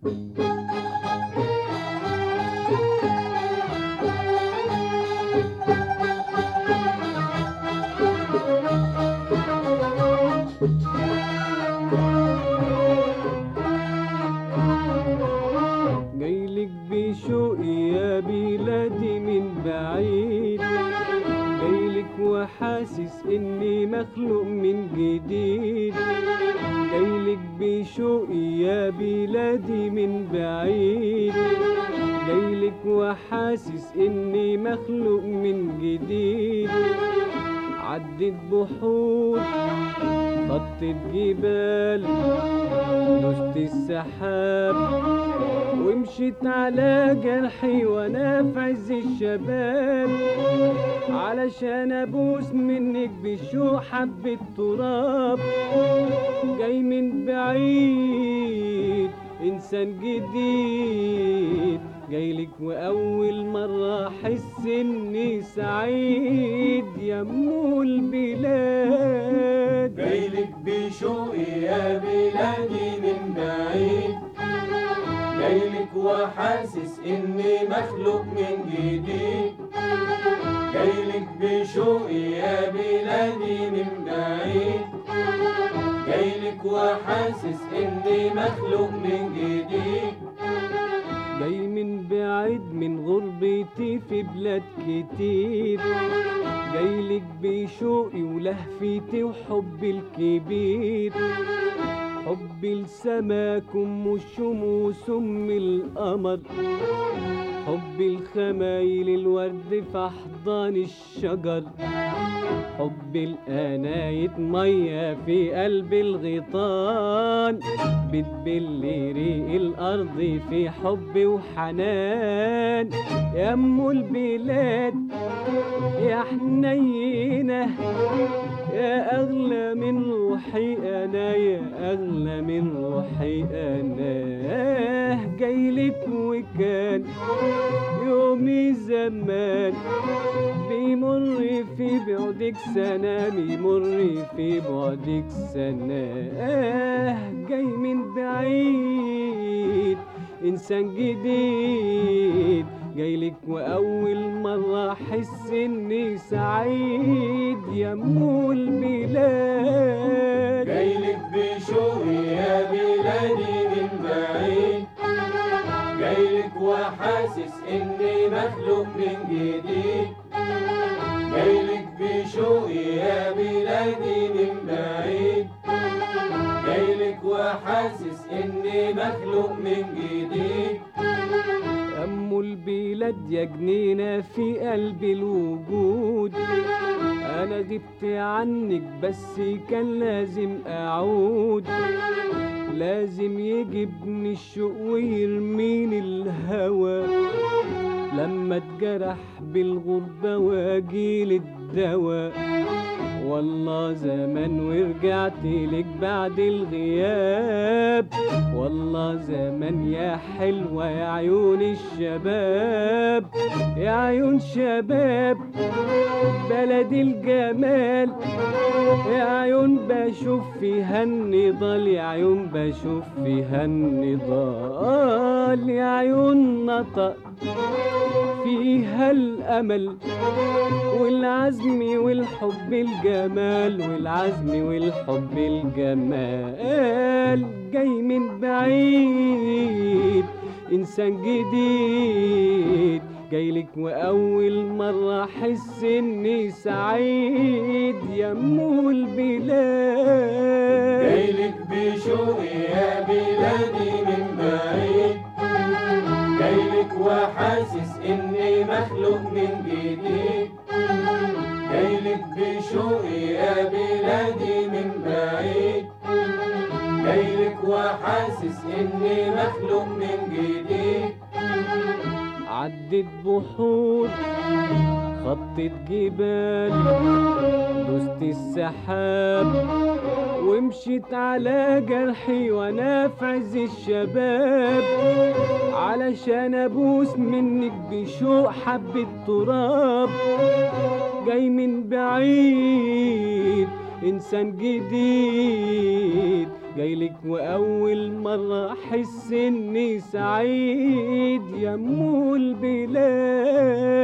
جايلك بشوقي يا بلادي من بعيد جايلك وحاسس اني مخلوق من جديد جايلك بشوقي يا بلادي من بعيد جايلك وحاسس اني مخلوق من جديد عدت بحور خطت جبال دوست السحاب ومشيت على جرحي وانا في عز الشباب علشان ابوس منك بشوق حبة تراب جاي من بعيد انسان جديد جايلك واول مرة احس اني سعيد يا ام البلاد جايلك بشوقي يا بلادي من بعيد جايلك وحاسس اني مخلوق من جديد جايلك بشوقي يا بلادي من بعيد جايلك وحاسس اني مخلوق من جديد جاي من بعيد من غربتي في بلاد كتير جايلك بشوقي ولهفتي وحبي الكبير حبي لسماكم والشموس ام القمر حبي الخمايل الورد في احضان الشجر حبي القناية مية في قلب الغيطان بتبل ريق الأرض في حب وحنان يا أم البلاد يا حنينة يا أغلى من روحي أنا يا أغلى من روحي أنا جايلك وكان يومي زمان بيمر في بعدك سنة بيمر في بعدك سنة جاي من بعيد إنسان جديد جايلك وأول مرة أحس إني سعيد يا أم البلاد جايلك بشوقي يا بلادي من بعيد جايلك وحاسس اني مخلوق من جديد جايلك بشوقي يا بلادي من بعيد جايلك وحاسس اني مخلوق من جديد أم البلاد يا جنينة في قلب الوجود أنا غبت عنك بس كان لازم أعود لازم يجيبني الشوق ويرميني الهوى لما اتجرح بالغربة واجيل الدواء والله زمان ورجعت لك بعد الغياب والله زمان يا حلوة يا عيون الشباب يا عيون شباب بلد الجمال يا عيون بشوف فيها النضال يا عيون بشوف فيها النضال يا عيون نطق فيها الأمل والعزم والحب الجمال والعزم والحب الجمال جاي من بعيد إنسان جديد جايلك وأول مرة أحس إني سعيد يا أم البلاد جايلك بشوقي يا بلادي من بعيد جايلك وحاسس اني مخلوق من جديد جايلك بشوقي يا بلادي من بعيد جايلك وحاسس اني مخلوق من جديد عدت بحور خطت جبال دوست السحاب ومشيت على جرحي وانا في عز الشباب علشان ابوس منك بشوق حبة تراب جاي من بعيد انسان جديد جايلك واول مرة احس اني سعيد يا ام البلاد